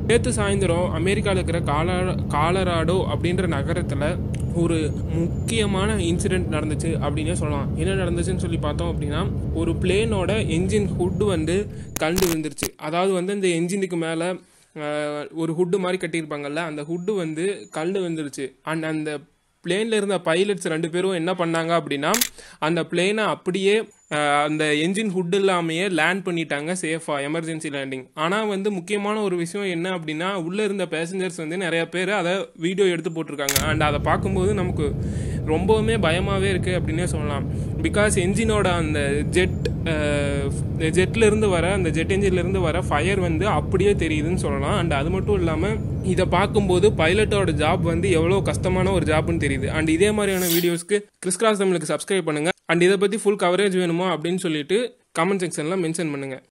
நேற்று சாயந்தரம் அமெரிக்காவில் இருக்கிற காலா காலராடோ அப்படின்ற நகரத்தில் ஒரு முக்கியமான இன்சிடெண்ட் நடந்துச்சு அப்படின்னே சொல்லலாம் என்ன நடந்துச்சுன்னு சொல்லி பார்த்தோம் அப்படின்னா ஒரு பிளேனோட என்ஜின் ஹுட் வந்து கண்டு விழுந்துருச்சு அதாவது வந்து இந்த என்ஜினுக்கு மேலே ஒரு ஹுட்டு மாதிரி கட்டியிருப்பாங்கல்ல அந்த ஹுட்டு வந்து கல்டு வந்துருச்சு அண்ட் அந்த பிளேனில் இருந்த பைலட்ஸ் ரெண்டு பேரும் என்ன பண்ணாங்க அப்படின்னா அந்த பிளேனை அப்படியே அஹ், அந்த என்ஜின் ஹுட் இல்லாமையே லேண்ட் பண்ணிட்டாங்க சேஃபாக எமர்ஜென்சி லேண்டிங் ஆனால் வந்து முக்கியமான ஒரு விஷயம் என்ன அப்படின்னா உள்ளே இருந்த பேசஞ்சர்ஸ் வந்து நிறைய பேர் அதை வீடியோ எடுத்து போட்டிருக்காங்க அண்ட் அதை பார்க்கும்போது நமக்கு ரொம்பவுமே பயமாகவே இருக்குது அப்படின்னே சொல்லலாம் பிகாஸ் என்ஜினோட அந்த ஜெட் ஜெட்ல இருந்து வர அந்த ஜெட் என்ஜின்ல இருந்து வர ஃபயர் வந்து அப்படியே தெரியுதுன்னு சொல்லலாம் அண்ட் அது மட்டும் இல்லாமல் இதை பார்க்கும்போது பைலட்டோட ஜாப் வந்து எவ்வளோ கஷ்டமான ஒரு ஜாப்னு தெரியுது அண்ட் இதே மாதிரியான வீடியோஸ்க்கு கிறிஸ் கிராஸ் தமிழுக்கு சப்ஸ்கிரைப் பண்ணுங்க அண்ட் இதை பற்றி ஃபுல் கவரேஜ் வேணுமா அப்படின்னு சொல்லிட்டு கமெண்ட் செக்ஷனில் மென்ஷன் பண்ணுங்க